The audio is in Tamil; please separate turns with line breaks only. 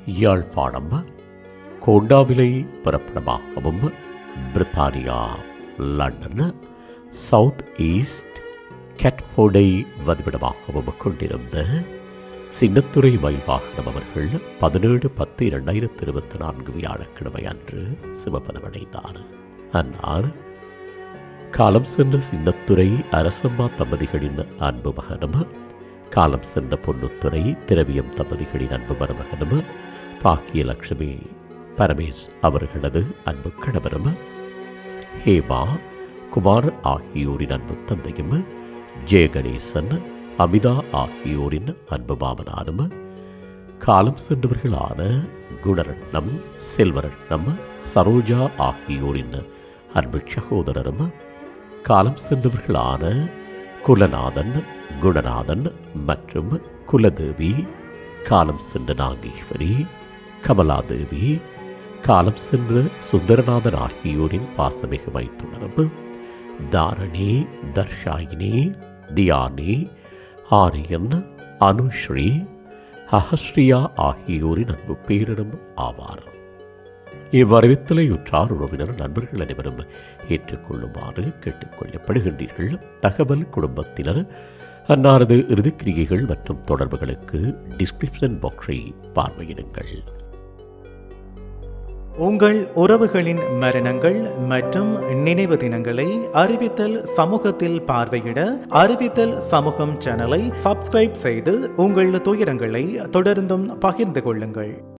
யாழ்ப்பாணம் கோண்டாவிலை பிறப்பிடமாகவும் பிரித்தானியா லண்டன் சவுத் ஈஸ்ட் கேட்ஃபோர்டை வதிவிடமாகவும் கொண்டிருந்த சின்னத்துறை மயில் வாகனம் அவர்கள் பதினேழு பத்து இரண்டாயிரத்தி இருபத்தி நான்கு வியாழக்கிழமை அன்று சிவபதமடைந்தார் அன்னார் காலம் சென்ற சின்னத்துறை அரசம்மா தம்பதிகளின் அன்பு மகனும் காலம் சென்ற பொன்னுத்துறை திரவியம் தம்பதிகளின் அன்பு மருமகனும் பாக்கியலட்சுமி பரமேஷ் அவர்களது அன்பு கணவரும் ஹேமா குமார் ஆகியோரின் அன்பு தந்தையும் ஜெயகணேசன் அமிதா ஆகியோரின் அன்பு மாமனாரும் காலம் சென்றவர்களான குணரட்னம் செல்வரட்னம் சரோஜா ஆகியோரின் அன்பு சகோதரரும் காலம் சென்றவர்களான குலநாதன் குணநாதன் மற்றும் குலதேவி காலம் சென்ற நாகேஸ்வரி கமலாதேவி காலம் சென்ற சுந்தரநாதன் ஆகியோரின் பாசமிகு மைத்துணரும் தாரணி தர்ஷாயினி தியானி ஆரியன் அனுஸ்ரீ அஹஸ்ரியா ஆகியோரின் அன்பு பேரிடம் ஆவார் இவ்வரவித்தலை உற்றார் உறவினர் நண்பர்கள் அனைவரும் ஏற்றுக்கொள்ளுமாறு கேட்டுக்கொள்ளப்படுகின்றீர்கள் தகவல் குடும்பத்தினர் அன்னாரது இறுதிக்கிரியைகள் மற்றும் தொடர்புகளுக்கு டிஸ்கிரிப்ஷன் பாக்ஸை பார்வையிடுங்கள்
உங்கள் உறவுகளின் மரணங்கள் மற்றும் நினைவு தினங்களை அறிவித்தல் சமூகத்தில் பார்வையிட அறிவித்தல் சமூகம் சேனலை சப்ஸ்கிரைப் செய்து உங்கள் துயரங்களை தொடர்ந்தும் பகிர்ந்து கொள்ளுங்கள்